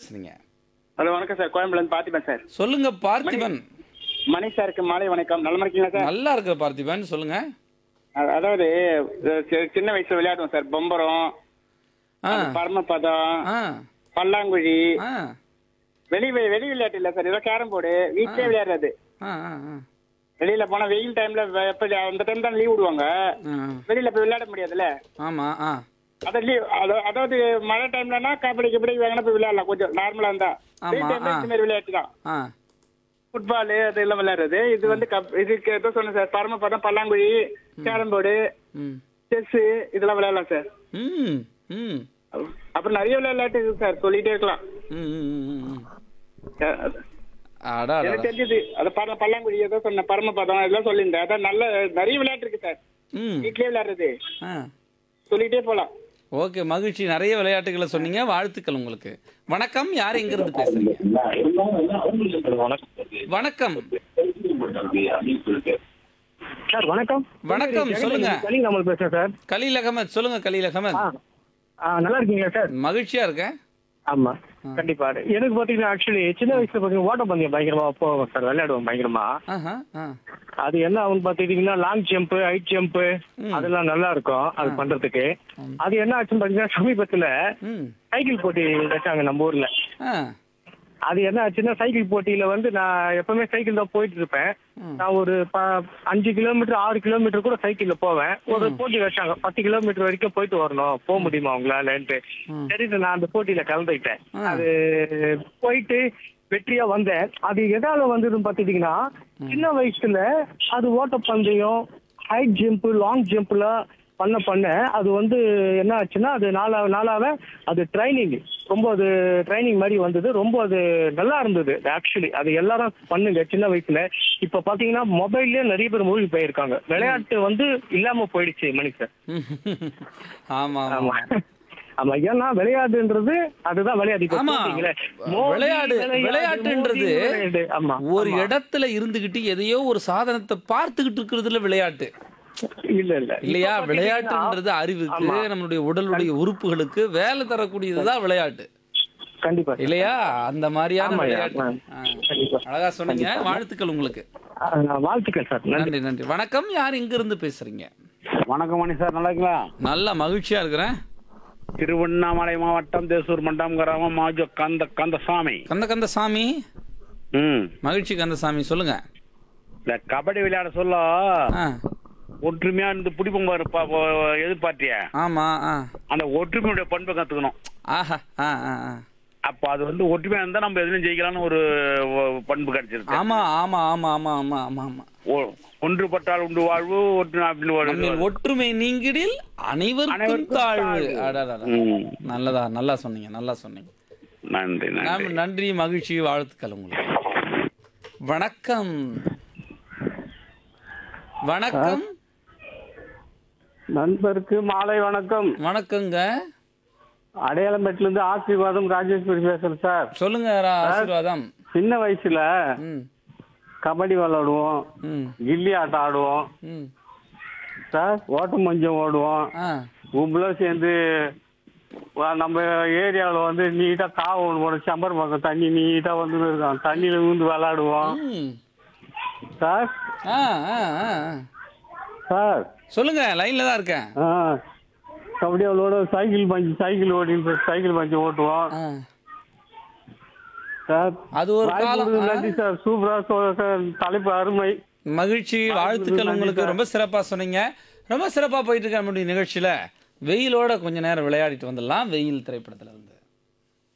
பேசுறீங்க ஹலோ வணக்கம் sir கோயம்புலேருந்து Parthiban sir சொல்லுங்க பார்த்திபன் மணி சாருக்கு மாலை வணக்கம் நலமா இருக்கீங்களா சார் நல்லா இருக்கிற பார்த்திபன் சொல்லுங்க அ- அதாவது அஹ், சி- சின்ன வயசுல விளையாடுவோம் சார் பொம்பரம் ஆ பரமபதம் ஆ பல்லாங்குழி ஆ வெளி வி- வெளி விளையாட்டு இல்ல சார் ஏதோ கேரம் போர்டு வீட்லயே விளையாடுறது ஆ ஆ ஆ. வெளியில போனா வெயில் டைம்ல வெ- எப்ப அந்த டைம் தான் லீவ் விடுவாங்க ஆ, வெளியில போய் விளையாட முடியாதுல்ல ஆமா ஆ அத லீவ் அதாவது மழை டைம்லனா கபடி கபடி வேணா போய் விளையாடலாம் கொஞ்சம் நார்மலா இருந்தா ஆமா, வெயில் டைம்ல ஆ. இந்த மாதிரி விளையாட்டு தான் ஆ ஃபுட்பால் அது எல்லாம் விளையாடுறது இது வந்து கப் இதுக்கு ஏதோ சொன்னேன் சார் பரமபதம் பல்லாங்குழி கேரம் போர்டு ம் செஸ் இதெல்லாம் விளையாடலாம் சார் ம் ம் அப்புறம் நிறைய விளையாட்டு இருக்கு சார் சொல்லிட்டே இருக்கலாம் ம், ம், ம், ம். அஹ் அது- அடா அடா, எனக்கு அடா. தெரிஞ்சது அது பர பல்லாங்குழி ஏதோ சொன்ன பரமபதம் இதெல்லாம் சொல்லியிருந்தேன் அதான் நல்ல நிறைய விளையாட்டு இருக்கு சார் ம் வீட்லயே விளையாடுறது ஆ சொல்லிட்டே போலாம் ஓகே மகிழ்ச்சி நிறைய விளையாட்டுகளை சொன்னீங்க வாழ்த்துக்கள் உங்களுக்கு வணக்கம் யார் எங்க இருந்து பேசுறீங்க வணக்கம் சார் வணக்கம் வணக்கம், சொல்லுங்க. கலிங்கமல் பேசுறேன் சார் கலீல் அகமத் சொல்லுங்க கலீல் அகமத் ஆ ஆ, நல்லா இருக்கீங்களா சார் மகிழ்ச்சியா இருக்கேன் ஆமா கண்டிப்பா எனக்கு பாத்தீங்கன்னா ஆக்சுவலி சின்ன வயசுல பாத்தீங்கன்னா ஓட்டப்பந்தயம் பயங்கரமா போவோம் சார் விளையாடுவோம் பயங்கரமா ஆஹா ஆ அது என்ன ஆகும் பாத்தீங்கன்னா லாங் ஜம்ப் ஹைட் ஜம்ப் அதெல்லாம் நல்லா இருக்கும் அது பண்றதுக்கு அது என்ன ஆச்சுன்னு பாத்தீங்கன்னா சமீபத்துல ம் சைக்கிள் போட்டி வச்சாங்க நம்ம ஊர்ல ஆ அது என்ன ஆச்சுன்னா சைக்கிள் போட்டியில வந்து நான் எப்பவுமே சைக்கிள் தான் போயிட்டு இருப்பேன் நான் ஒரு ப- அஞ்சு கிலோமீட்டர் ஆறு கிலோமீட்டர் கூட சைக்கிள்ல போவேன் ஒரு போட்டி வச்சாங்க பத்து கிலோமீட்டர் வரைக்கும் போயிட்டு வரணும் போக முடியுமா உங்களாலன்ட்டு சரி நான் அந்த போட்டியில கலந்துக்கிட்டேன் அது போயிட்டு வெற்றியா வந்தேன் அது எதால வந்ததுன்னு பாத்துட்டீங்கன்னா சின்ன வயசுல அது ஓட்டப்பந்தயம் ஹைட் ஜம்ப் லாங் ஜம்ப்ல பண்ண பண்ண அது வந்து என்ன ஆச்சுன்னா அது நாளா நாளாவ அது ட்ரைனிங் ரொம்ப அது ட்ரைனிங் மாதிரி வந்தது ரொம்ப அது நல்லா இருந்தது ஆக்சுவலி அது எல்லாரும் பண்ணுங்க சின்ன வயசுல இப்ப பாத்தீங்கன்னா மொபைல்லயே நிறைய பேர் மூழ்கி போயிருக்காங்க விளையாட்டு வந்து இல்லாம போயிடுச்சு மனுஷன் ஆமா ஆமா ஆமா ஆமா ஏன்னா விளையாடுன்றது அதுதான் விளையாட்டு இப்ப ஆமா. போட்டீங்களே, மோதி, விளையாடு விளையாடு, விளையாட்டுன்றது மோதி, விளையாடு. ஆமா ஒரு ஆமா. இடத்துல இருந்துகிட்டு எதையோ ஒரு சாதனத்தை பார்த்துக்கிட்டு இருக்கிறதுல விளையாட்டு இல்ல இல்ல இல்லையா இப்ப பாத்தீங்கன்னா- விளையாட்டுன்றது அறிவுக்கு ஆமா. நம்மளுடைய உடலுடைய உறுப்புகளுக்கு வேலை தரக்கூடியதுதான் விளையாட்டு கண்டிப்பா இல்லையா அந்த மாதிரியான ஆமாய்யா, விளையாட்டு ஆமா. ஆ. கண்டிப்பா. அழகா சொன்னீங்க வாழ்த்துக்கள் உங்களுக்கு ஆ, வாழ்த்துக்கள் சார் நன்றி நன்றி நன்றி வணக்கம் யார் இங்க இருந்து பேசுறீங்க வணக்கம் மணி சார் நல்லா இருக்கீங்களா நல்ல மகிழ்ச்சியா இருக்கிறேன் திருவண்ணாமலை மாவட்டம் தேசூர் மண்டம் கிராமம் மாஜோ கந்த கந்தசாமி கந்த கந்த சாமி ம் மகிழ்ச்சி கந்தசாமி சொல்லுங்க இந்த கபடி விளையாட சொல்ல ஆ ஒற்றுமையா இருந்து பிடிப்போம் பாரு பா- பா- எதிர்பார்த்திய ஆமா ஆ அந்த ஒற்றுமையுடைய பண்பை கத்துக்கணும் ஆஹா ஆ ஆ ஆ அப்ப அது வந்து ஒற்றுமையா இருந்தா நம்ம எதுலையும் ஜெயிக்கலாம்னு ஒரு ஒ- பண்பு கிடைச்சிருக்கு ஆமா ஆமா ஆமா ஆமா ஆமா ஆமா ஆமா ஒ- ஒன்றுபட்டால் உண்டு வாழ்வு ஒற்று அப்படின்னு ஒரு இது நம்மில் வருது. ஒற்றுமை நீங்கிடில் அனைவருக்கும் அனைவருக்கும் தாழ்வு தாழ்வு. அடடடா. ம். நல்லதா நல்லா சொன்னீங்க நல்லா சொன்னீங்க நன்றி நன்றி நாம் நன்றி மகிழ்ச்சி வாழ்த்துக்கள் உங்களுக்கு வணக்கம் வணக்கம் நண்பருக்கு மாலை வணக்கம் வணக்கங்க அடையாளம்பேட்டில இருந்து ஆசீர்வாதம் ராஜேஸ்வரி பேசுறேன் சார் சொல்லுங்க ரா- ஆசீர்வாதம் சின்ன வயசுல ம் கபடி விளையாடுவோம் ம் கில்லி ஆட்டம் ஆடுவோம் ம் சார் ஓட்டம் மஞ்சம் ஓடுவோம் ஆ கும்பலும் சேர்ந்து வா- நம்ம ஏரியாவில் வந்து நீட்டாக காவை ஒன்று போடும் செம்பர் பக்கம் தண்ணி நீட்டாக வந்து இருக்கும் தண்ணியில் விழுந்து விளையாடுவோம் ம் சார் ஆ ஆ ஆ ஆ. சார் சொல்லுங்க லைன்ல தான் இருக்கேன் ஆ கபடி அவளோட சைக்கிள் பஞ்சு சைக்கிள் ஓடி சைக்கிள் பஞ்சு ஓட்டுவோம் ஆ. சார் அது ஒரு வாய்ப்பு காலம் கொடுத்ததுக்கு ஆ. நன்றி சார் சூப்பரா சொல்ல சார் தலைப்பு அருமை மகிழ்ச்சி வாழ்த்துக்கள் உங்களுக்கு ரொம்ப சிறப்பா சொன்னீங்க ரொம்ப சிறப்பா போயிட்டு இருக்க நம்முடைய நிகழ்ச்சியில வெயிலோட கொஞ்ச நேரம் விளையாடிட்டு வந்துடலாம் வெயில் திரைப்படத்துல இருந்து